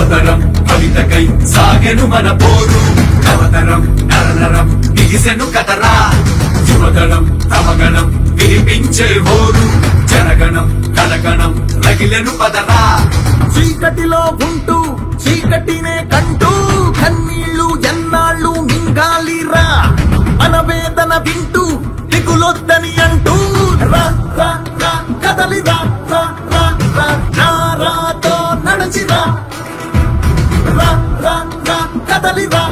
యువతరం కవితకై సాగెను మన పోరు నవతరం నరనరం బిగిసెను కథరా యువతరం తమగణం వినిపించే హోరు జనగణం కలగణం రగిలెను పదరా చీకటిలో ఉంటూ చీకటినే కంటూ కన్నీళ్లు ఎన్నాళ్ళు మింగాలిరా అనవేదన వింటూ దిగులొద్దని అంటూ రా రా రా కదలిరా రా రా రా నారాతో నడచిరా రా రా రా కదలిరా